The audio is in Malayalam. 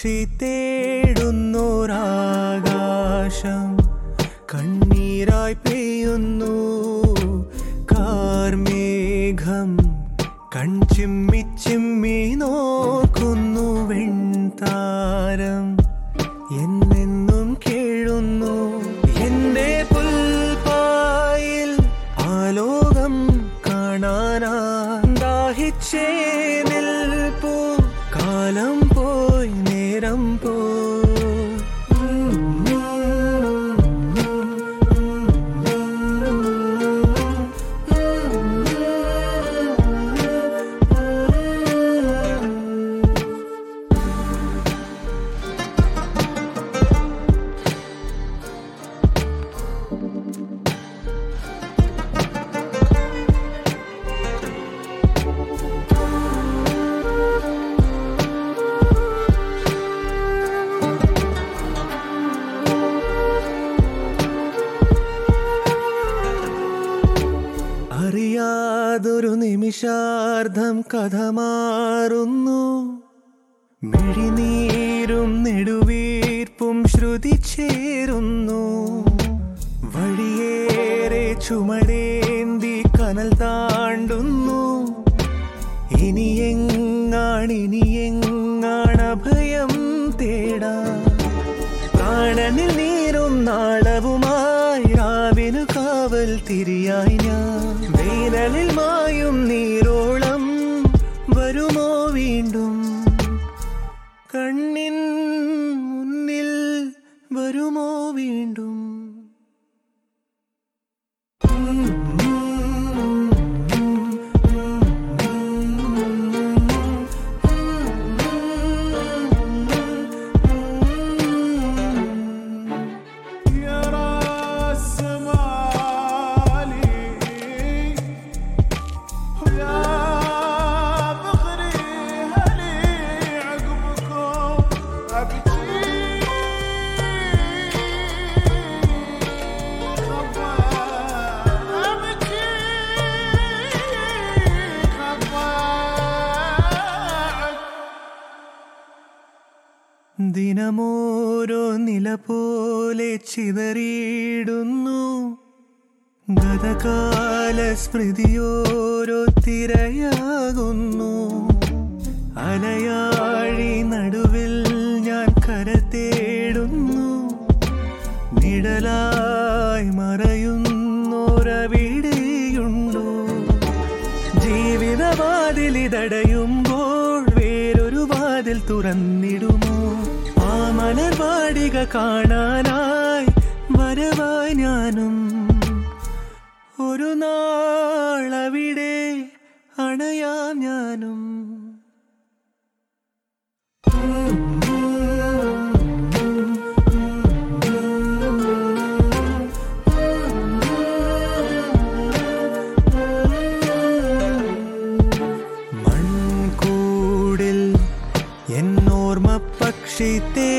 പക്ഷി തേടുന്നോരാകാശം കണ്ണീരായി പെയ്യുന്നു കാർമേഘം കൺചിമ്മി ചിമ്മി നോക്കുന്നു വെൺതാരം എന്നെന്നും കേഴുന്നു എന്റെ പുൽപ്പായിൽ ആലോകം കാണാനാ ദാഹിച്ചേ നിൽപ്പൂ കാലം പോയി നേരം അറിയാതൊരു നിമിഷാർദ്ധം കഥ മാറുന്നു മിഴിനീരും നെടുവീർപ്പും ശ്രുതി ചേരുന്നു വഴിയേറെ ചുമടേന്തി കനൽ താണ്ടുന്നു ഇനിയെങ്ങാണിനിയെങ്ങാണ് അഭയം തേടാ പ്രാണനിൽ നീരും നാളവുമായി രാവിനു കാവൽ തിരിയായി ഞാൻ വേനലിൽ മായും നീരോളം വരുമോ വീണ്ടും കണ്ണിൻ മുന്നിൽ വരുമോ വീണ്ടും يا راس مالي ويا بغري هلي عقبكم ابكي خبا ابكي خباك ദിനമോരോ നില പോലെ ചിതറിയിടുന്നു ഗതകാല സ്മൃതിയോരോ തിരയാകുന്നു അലയാഴി നടുവിൽ ഞാൻ കര തേടുന്നു നിഴലായി മറയുന്നോരവിടെയുണ്ടോ ജീവിതവാതിലിതടയുമ്പോൾ വേറൊരു വാതിൽ തുറന്നിടുമോ ആ മലർവാടിക കാണാനായി വരവായി ഞാനും ഒരു നാളവിടെ അണയാം ഞാനും മൺകൂടിൽ എന്നോർമ്മ പക്ഷി തേ